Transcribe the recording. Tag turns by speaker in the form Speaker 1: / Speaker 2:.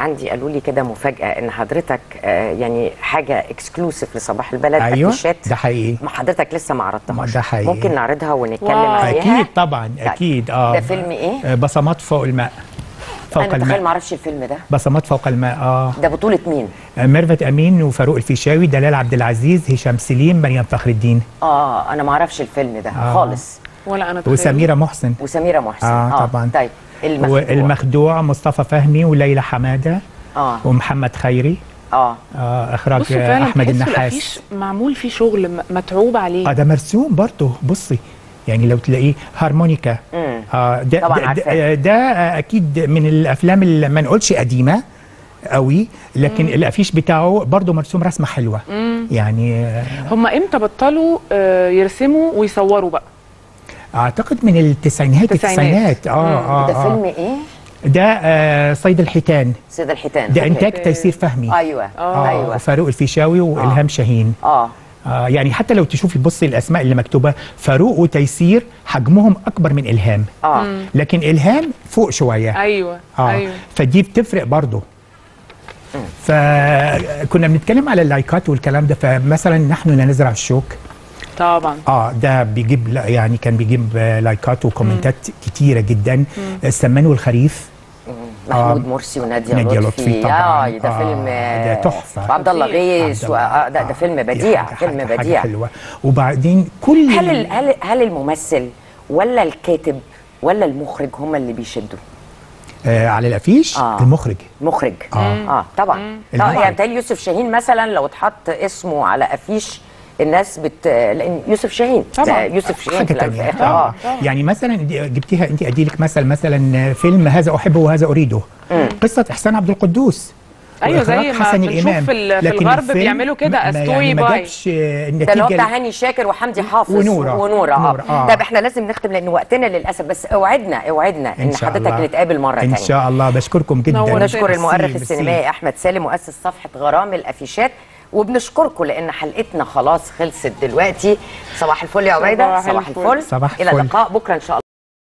Speaker 1: عندي قالوا لي كده مفاجاه ان حضرتك آه، يعني حاجه اكسكلوسيف لصباح البلد
Speaker 2: ايوه
Speaker 1: أفيشات
Speaker 2: ده حقيقي
Speaker 1: ما حضرتك لسه ما عرضتهاش
Speaker 2: ده حقيقي.
Speaker 1: ممكن نعرضها ونتكلم
Speaker 3: واو.
Speaker 1: عليها
Speaker 2: اكيد طبعا
Speaker 1: طيب.
Speaker 2: اكيد اه
Speaker 1: ده فيلم إيه؟
Speaker 2: آه، بصمات فوق الماء فوق
Speaker 1: انا تخيل ما
Speaker 2: الماء
Speaker 1: اعرفش الفيلم ده
Speaker 2: بصمات فوق الماء اه
Speaker 1: ده بطوله مين
Speaker 2: آه، ميرفت امين وفاروق الفيشاوي دلال عبد العزيز هشام سليم مريم فخر الدين
Speaker 1: اه انا ما اعرفش الفيلم ده
Speaker 2: آه.
Speaker 1: خالص
Speaker 3: ولا انا تخيل.
Speaker 2: وسميره محسن
Speaker 1: وسميره محسن
Speaker 2: آه، طبعاً.
Speaker 1: طيب المخدوع
Speaker 2: والمخدوع مصطفى فهمي وليلى حماده
Speaker 1: اه
Speaker 2: ومحمد خيري
Speaker 1: اه
Speaker 2: آه اخراج
Speaker 3: بصوا
Speaker 2: آه،
Speaker 3: فعلا
Speaker 2: احمد
Speaker 3: تحسوا
Speaker 2: النحاس
Speaker 3: الافيش معمول فيه شغل م- متعوب عليه
Speaker 2: اه ده مرسوم برضه بصي يعني لو تلاقيه هارمونيكا
Speaker 1: مم.
Speaker 2: آه ده
Speaker 1: طبعاً
Speaker 2: ده,
Speaker 1: عارفاه.
Speaker 2: ده, ده آه، اكيد من الافلام اللي ما نقولش قديمه قوي لكن
Speaker 3: مم.
Speaker 2: الافيش بتاعه برضه مرسوم رسمه حلوه
Speaker 3: مم.
Speaker 2: يعني آه،
Speaker 3: هم امتى بطلوا آه، يرسموا ويصوروا بقى
Speaker 2: اعتقد من التسعينات
Speaker 3: التسعينات.
Speaker 2: التسعينات اه اه
Speaker 1: ده
Speaker 2: آه.
Speaker 1: فيلم ايه
Speaker 2: ده آه صيد الحيتان
Speaker 1: سيد الحيتان
Speaker 2: ده
Speaker 1: أوكي.
Speaker 2: انتاج تيسير فهمي
Speaker 1: ايوه
Speaker 3: آه.
Speaker 1: ايوه
Speaker 2: فاروق الفيشاوي والهام شاهين
Speaker 1: اه
Speaker 2: آه يعني حتى لو تشوفي بصي الاسماء اللي مكتوبه فاروق وتيسير حجمهم اكبر من الهام
Speaker 1: اه
Speaker 2: لكن الهام فوق شويه
Speaker 3: ايوه
Speaker 2: اه
Speaker 3: ايوه
Speaker 2: فدي بتفرق برضه فكنا بنتكلم على اللايكات والكلام ده فمثلا نحن لا نزرع الشوك
Speaker 3: طبعا
Speaker 2: اه ده بيجيب لا- يعني كان بيجيب آه، لايكات وكومنتات كتيره جدا السمان والخريف
Speaker 1: محمود
Speaker 2: آه.
Speaker 1: مرسي وناديه
Speaker 2: نادية
Speaker 1: لطفي,
Speaker 2: لطفي طبعاً.
Speaker 1: آه ده
Speaker 2: آه،
Speaker 1: فيلم
Speaker 2: ده تحفة.
Speaker 1: وعبد الله
Speaker 3: خطير.
Speaker 1: غيث
Speaker 2: عبد
Speaker 1: و...
Speaker 2: الله.
Speaker 1: آه ده, ده فيلم
Speaker 2: دي
Speaker 1: بديع
Speaker 2: حاجة-
Speaker 1: فيلم
Speaker 2: حاجة- حاجة
Speaker 1: بديع
Speaker 2: حلوه وبعدين كل
Speaker 1: هل ال... هل هل الممثل ولا الكاتب ولا المخرج هم اللي بيشدوا
Speaker 2: آه على الافيش
Speaker 1: آه.
Speaker 2: المخرج
Speaker 1: مخرج
Speaker 2: آه.
Speaker 1: اه طبعا طبعا
Speaker 2: المخرج.
Speaker 1: يعني بتهيألي يوسف شاهين مثلا لو اتحط اسمه على افيش الناس بت لان يوسف شاهين
Speaker 3: طبعاً.
Speaker 1: آه، يوسف شاهين
Speaker 2: حاجه
Speaker 1: في الأول
Speaker 2: تانية
Speaker 1: وفي الآخر.
Speaker 2: آه.
Speaker 3: طبعاً.
Speaker 2: يعني مثلا دي- جبتيها انت اديلك مثل مثلا فيلم هذا احبه وهذا اريده قصه احسان عبد القدوس
Speaker 3: ايوه زي
Speaker 2: وإخراج
Speaker 3: ما
Speaker 2: حسن
Speaker 3: بنشوف
Speaker 2: الإمام.
Speaker 3: في ال- في
Speaker 2: لكن
Speaker 3: الغرب
Speaker 2: الفيلم
Speaker 3: بيعملوا كده
Speaker 2: ما-
Speaker 3: A
Speaker 2: ما
Speaker 3: Story
Speaker 2: يعني ما
Speaker 3: by.
Speaker 2: جابش
Speaker 1: ده اللي هو
Speaker 2: النتيجه
Speaker 1: بتاع هاني شاكر وحمدي حافظ
Speaker 2: ونورة.
Speaker 1: ونورة اه,
Speaker 2: نورة، آه.
Speaker 1: طب احنا لازم نختم لان وقتنا للاسف بس اوعدنا اوعدنا ان,
Speaker 2: ان شاء
Speaker 1: حضرتك
Speaker 2: الله
Speaker 1: نتقابل مره
Speaker 2: ان
Speaker 1: تانية
Speaker 2: شاء الله بشكركم جدا
Speaker 3: نورتنا.
Speaker 1: نشكر
Speaker 2: ميرسي،
Speaker 1: المؤرخ
Speaker 2: ميرسي.
Speaker 1: السينمائي احمد سالم مؤسس صفحه غرام الافيشات وبنشكركم لان حلقتنا خلاص خلصت دلوقتي صباح الفل يا عبيده
Speaker 3: صباح
Speaker 1: صباح
Speaker 3: الفل.
Speaker 1: الفل
Speaker 2: صباح
Speaker 1: الى
Speaker 2: الفل.
Speaker 1: اللقاء بكره ان شاء الله